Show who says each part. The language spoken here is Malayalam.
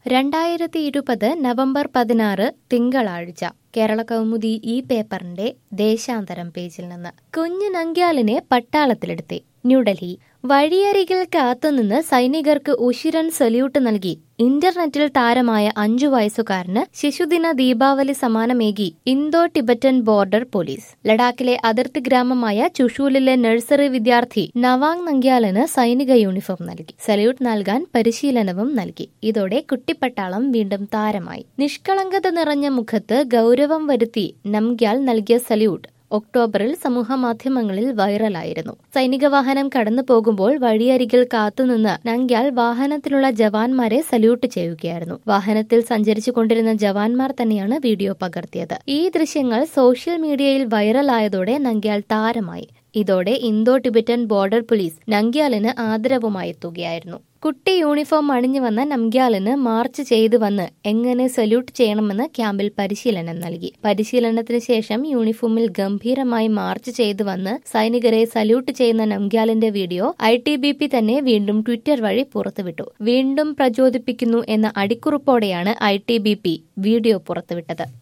Speaker 1: രണ്ടായിരത്തി ഇരുപത് നവംബർ പതിനാറ് തിങ്കളാഴ്ച കേരള കൗമുദി ഈ പേപ്പറിന്റെ ദേശാന്തരം പേജിൽ നിന്ന് കുഞ്ഞു നങ്ക്യാലിനെ പട്ടാളത്തിലെടുത്തി ന്യൂഡൽഹി വഴിയരികിൽ കാത്തുനിന്ന് സൈനികർക്ക് ഉശിരൻ സല്യൂട്ട് നൽകി ഇന്റർനെറ്റിൽ താരമായ അഞ്ചു വയസ്സുകാരന് ശിശുദിന ദീപാവലി സമ്മാനമേകി ഇന്തോ ടിബറ്റൻ ബോർഡർ പോലീസ് ലഡാക്കിലെ അതിർത്തി ഗ്രാമമായ ചുഷൂലിലെ നഴ്സറി വിദ്യാർത്ഥി നവാങ് നങ്ക്യാലിന് സൈനിക യൂണിഫോം നൽകി സല്യൂട്ട് നൽകാൻ പരിശീലനവും നൽകി ഇതോടെ കുട്ടിപ്പട്ടാളം വീണ്ടും താരമായി നിഷ്കളങ്കത നിറഞ്ഞ മുഖത്ത് ഗൗരവം വരുത്തി നംഗ്യാൽ നൽകിയ സല്യൂട്ട് ഒക്ടോബറിൽ സമൂഹമാധ്യമങ്ങളിൽ വൈറലായിരുന്നു സൈനിക വാഹനം കടന്നു പോകുമ്പോൾ വഴിയരികിൽ കാത്തുനിന്ന് നങ്ക്യാൽ വാഹനത്തിലുള്ള ജവാന്മാരെ സല്യൂട്ട് ചെയ്യുകയായിരുന്നു വാഹനത്തിൽ സഞ്ചരിച്ചു കൊണ്ടിരുന്ന ജവാന്മാർ തന്നെയാണ് വീഡിയോ പകർത്തിയത് ഈ ദൃശ്യങ്ങൾ സോഷ്യൽ മീഡിയയിൽ വൈറലായതോടെ നങ്ക്യാൽ താരമായി ഇതോടെ ഇന്തോ ടിബറ്റൻ ബോർഡർ പോലീസ് നങ്ക്യാലിന് ആദരവുമായി എത്തുകയായിരുന്നു കുട്ടി യൂണിഫോം അണിഞ്ഞു വന്ന നംഗ്യാലിന് മാർച്ച് ചെയ്തു വന്ന് എങ്ങനെ സല്യൂട്ട് ചെയ്യണമെന്ന് ക്യാമ്പിൽ പരിശീലനം നൽകി പരിശീലനത്തിന് ശേഷം യൂണിഫോമിൽ ഗംഭീരമായി മാർച്ച് ചെയ്തു വന്ന് സൈനികരെ സല്യൂട്ട് ചെയ്യുന്ന നംഗ്യാലിന്റെ video I T B P തന്നെ വീണ്ടും ട്വിറ്റർ വഴി പുറത്തുവിട്ടു വീണ്ടും പ്രചോദിപ്പിക്കുന്നു എന്ന അടിക്കുറിപ്പോടെയാണ് I T B P video പുറത്തുവിട്ടത്